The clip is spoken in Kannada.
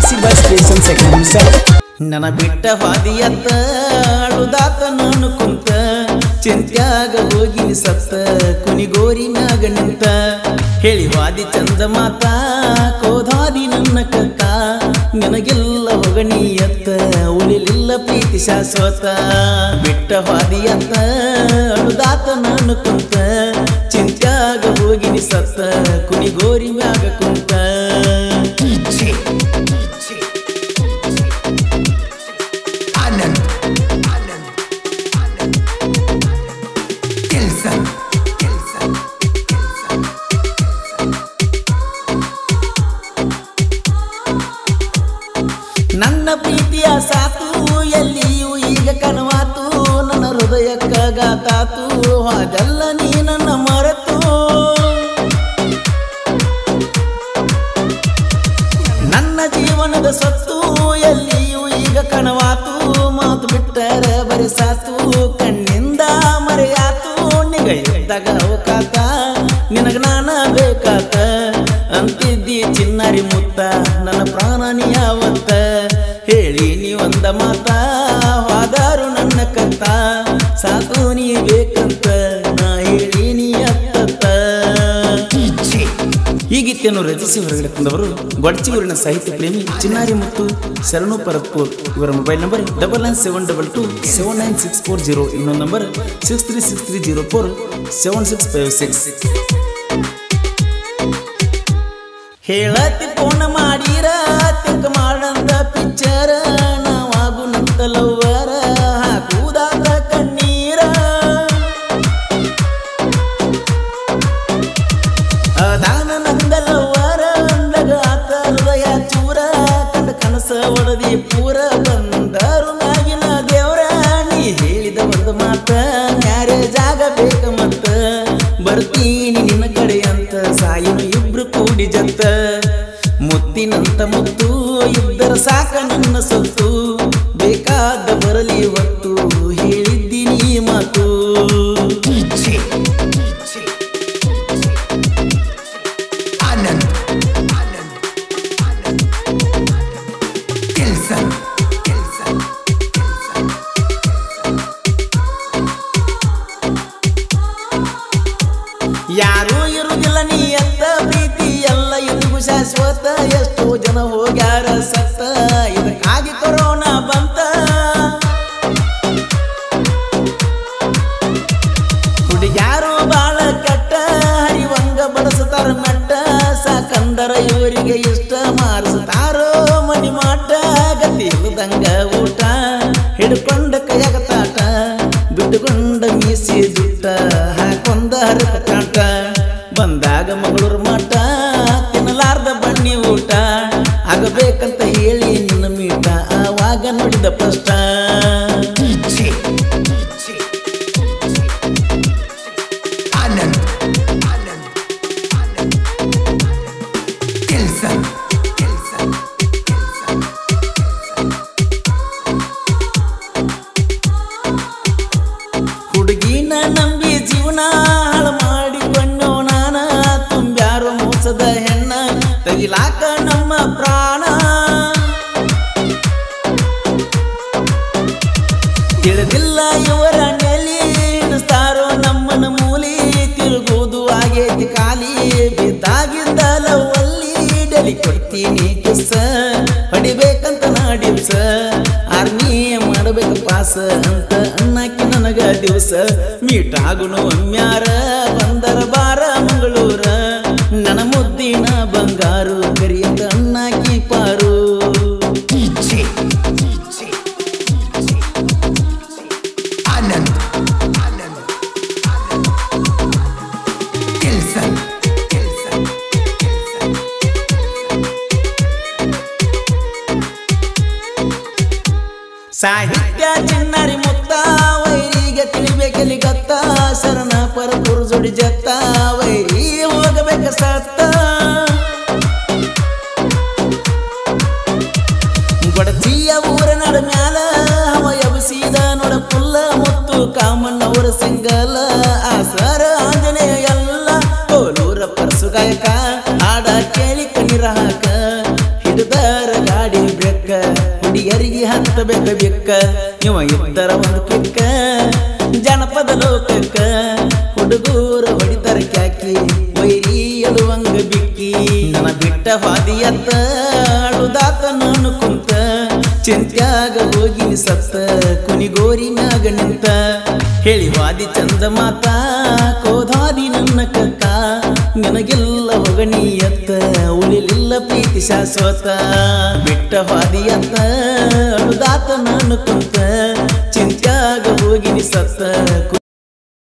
ಮ್ಯೂಸಿಕ್ ಬೈ ಸ್ಟೇಷನ್ ಸೆಕೆಂಡ್ ಹಂಸಲ್ ನನ್ನ ಬಿಟ್ಟ ಹಾದಿಯತ್ತ ಅಳುದಾತ ನಾನು ಕುಂತ ಚಿಂತ್ಯಾಗ ಹೋಗಿ ಸತ್ತ ಕುನಿಗೋರಿ ಮ್ಯಾಗ ನಿಂತ ಹೇಳಿ ವಾದಿ ಚಂದ ಮಾತ ಕೋದಾದಿ ನನ್ನ ಕತ್ತ ನನಗೆಲ್ಲ ಹೊಗಣಿಯತ್ತ ಉಳಿಲಿಲ್ಲ ಪ್ರೀತಿ ಶಾಶ್ವತ ಬಿಟ್ಟ ಹಾದಿಯತ್ತ ಅಳುದಾತ ನಾನು ಕುಂತ ಚಿಂತ್ಯಾಗ ಹೋಗಿ ಸತ್ತ ಕುನಿಗೋರಿ ಮ್ಯಾಗ ಕುಂತ आनंद आनंद आनंद किल्सन किल्सन किल्सन ನನ್ನ ಪ್ರೀತಿಯ ಸಾತು ಎಲ್ಲಿಯೂ ಈಗ ಕನವಾತು ನನ್ನ ಹೃದಯಕ್ಕಾಗಾತಾತು ಹಾಗೆಲ್ಲ ನೀ ನನ್ನ ಮರೆತು ನನ್ನ ಜೀವನದ ಸತ್ತು ಎಲ್ಲಿಯೂ ಈಗ ಕನವಾತು ಮಾತು ಬಿಟ್ಟರ ಬರೆಸಾತು ಕಣ್ಣಿಂದ ಮರೆಯಾತು ನಿಗೈದಾಗ ಅವಕಾತ ನಿನಗ ನಾನ ಬೇಕಾತ ಅಂತಿದ್ದಿ ಚಿನ್ನಾರಿ ಮುತ್ತ ನನ್ನ ಪ್ರಾಣ ನೀ ಯಾವತ್ತ ಹೇಳಿ ನೀ ಒಂದ ಮಾತ ಹೋದಾರು ನನ್ನ ಕತ್ತ ಸಾಕು ನೀ ಬೇಕಂತ ನಾ ಹೇಳಿ ನೀ ಅತ್ತತ್ತ ಈ ಗೀತೆಯನ್ನು ರಚಿಸಿ ಹೊರಗಡೆ ತಂದವರು ಗೊಡ್ಚಿ ಊರಿನ ಸಾಹಿತ್ಯ ಪ್ರೇಮಿ ಚಿನ್ನಾರಿ ಮತ್ತು ಶರಣು ಪರತ್ಪುರ್ ಇವರ mobile number double nine seven double two seven nine six four zero ಇನ್ನೊಂದು number six three six three zero four seven six five six ಹೇಳತಿ ಫೋನ್ ಮಾಡಿರ ತಿಂಕ ಮಾಡಂದ ಪಿಕ್ಚರ ನಾವಾಗು ನಂತ ಲವ್ವರ ಹಾಕುದಾದ ಕಣ್ಣೀರ ಅದಾನ ನಂದಲವರ ಅಂದಾಗ ಆತ ಹೃದಯ ಚೂರ ಕಂಡ ಕನಸ ಒಡದಿ ಪೂರ ಬಂದರು ನಾಗಿನ ದೇವ್ರ ನೀ ಹೇಳಿದ ಒಂದು ಮಾತ ಮ್ಯಾರೇಜ್ ಆಗಬೇಕ ಮತ್ತ ಬರ್ತೀನಿ ನಿನ್ನ ಕಡೆ ಅಂತ ಸಾಯಿನು ಇಬ್ರು ಕೂಡಿ ಜತ್ತ ಮುತ್ತಿನಂತ ಮುತ್ತು ಇದ್ದರ ಸಾಕ ನನ್ನ ಸೊತ್ತು ಬೇಕಾದ ಬರಲಿ ಹೊತ್ತು ಹೇಳಿದ್ದೀನಿ ಮಾತು आनंद आनंद आनंद किल्सन किल्सन किल्सन ಯಾರೂ ಇರುವುದಿಲ್ಲ ನೀ ಅತ್ತ ಪ್ರೀತಿ ಎಲ್ಲ ಎಂದಿಗೂ ಶಾಶ್ವತ ಎಷ್ಟೋ ಜನ ಹೋಗ್ಯಾರ ಸತ್ತ ಇದಕ್ಕಾಗಿ ಕೊರೋನಾ ಬಂತ ಹುಡುಗ್ಯಾರು ಬಾಳ ಕೆಟ್ಟ ಹರಿವಂಗ ಬಡಸ್ತಾರ ಮೆಟ್ಟ ಸಾಕಂದರ ಇವರಿಗೆ ಇಷ್ಟ ಮಾರಿಸ್ತಾರೋ ಮನಿ ಮಾಟ ಗತಿ ಇಲ್ಲದಂಗ ಊಟ ಹಿಡ್ಕೊಂಡ ಕೈಯಾಗ ತಾಟ ಬಿಟ್ಟುಕೊಂಡ ಮೀಸಿ ದುಟ್ಟ ಹಾಕೊಂದ ಹರಕ ಕಾಟ ಬಂದಾಗ ಮಂಗಳೂರು ಮಠ ತಿನ್ನಲಾರ್ದ ಬನ್ನಿ ಊಟ ಆಗಬೇಕಂತ ಹೇಳಿ ನಿನ್ನ ಮೀಟ ಆವಾಗ ನೋಡಿದ ಪ್ರಶ್ನ आनंद आनंद आनंद किल्सन किल्सन किल्सन ಹುಡುಗಿನ ನಂಬಿ ಜೀವನ ಹಾಳು ಮಾಡಿಕೊಂಡೋ ನಾನ ತುಂಬ್ಯಾರೋ ಮೋಸದ ಹೆಣ್ಣ ತೆಗಿಲಾಕ ನಮ್ಮ ಪ್ರಾಣ ತಿಳಿದಿಲ್ಲ ಇವರ ನೆಲಿ ಹಿಡಿಸ್ತಾರೋ ನಮ್ಮನ ಮೂಲಿ ತಿರುಗುವುದು ಆಗೇತಿ ಖಾಲಿ ಬಿದ್ದಾಗಿದ್ದಲ ಒಲ್ಲಿ ಡಲಿ ಕೊಡ್ತೀನಿ ಕಿಸ್ಸ ಹೊಡಿಬೇಕಂತ ನಾಡಿವ್ಸ ಆರ್ಮಿ ಮಾಡಬೇಕು ಪಾಸ ಅಂತ ಅನ್ನಕ್ಕೆ ನನಗ ದಿವಸ ಮೀಟ್ ಆಗುನು ಒಮ್ಮ್ಯಾರ ಬಂದರ ಬಾರ ಮಂಗಳೂರ ನನ್ನ ಮುದ್ದಿನ ಬಂಗಾರು ಕರಿಯಂತ ಅನ್ನಾಕಿ ಪಾರು आनंद आनंद आनंद किल्सन किल्सन किल्सन ಸಾಹಿತ್ಯ ಚಿನ್ನರಿ ಮುತ್ತ ವೈರಿಗೆ ತಿಳಿಬೇಕಲ್ಲಿ ಗತ್ತ ಶರಣ ಪರಪುರು ಜೋಡಿ ಜತ್ತ ವೈರಿ ಹೋಗಬೇಕ ಸತ್ತ ಗೊಡಚಿಯ ಊರ ನಡ ಮ್ಯಾಲ ಹವ ಎಬಸಿದ ನೋಡ ಪುಲ್ಲ ಮುತ್ತು ಕಾಮಣ್ಣವರ ಸಿಂಗಲ ಆಸರ ಆಂಜನೇಯ ಎಲ್ಲ ಕೋಲೂರ ಪರಸು ಗಾಯಕ ಹಾಡ ಕೇಳಿ ಕಣ್ಣೀರ ಹಾಕ ಹಿಡಿದರ ಗಾಡಿ ಹುಡುಗಿಯರಿಗೆ ಹತ್ತಬೇಕ ಬೆಕ್ಕ ಇವ ಇದ್ದರ ಒಂದು ಕಿಕ್ಕ ಜನಪದ ಲೋಕಕ್ಕ ಹುಡುಗೂರು ಹೊಡಿತಾರ ಕ್ಯಾಕಿ ವೈರಿ ಅಳುವಂಗ ಬಿಕ್ಕಿ ನನ್ನ ಬಿಟ್ಟ ಹಾದಿಯತ್ತ ಅಳುದಾತ ನಾನು ಕುಂತ ಚಿಂತ್ಯಾಗ ಹೋಗಿ ಸತ್ತ ಕುನಿಗೋರಿ ಮ್ಯಾಗ ನಿಂತ ಹೇಳಿ ವಾದಿ ಚಂದ ಮಾತ ಕೋದಾದಿ ನನ್ನ ಕಕ್ಕ ನಿನಗೆಲ್ಲ ಹೊಗಣಿಯತ್ತ ಉಳಿಲಿಲ್ಲ ಪ್ರೀತಿ ಶಾಶ್ವತ ಬಿಟ್ಟ ಹಾದಿಯತ್ತ ಅಳುದಾತ ನಾನು ಕುಂತ ಚಿಂತ್ಯಾಗ ಹೋಗಿ ಸತ್ತ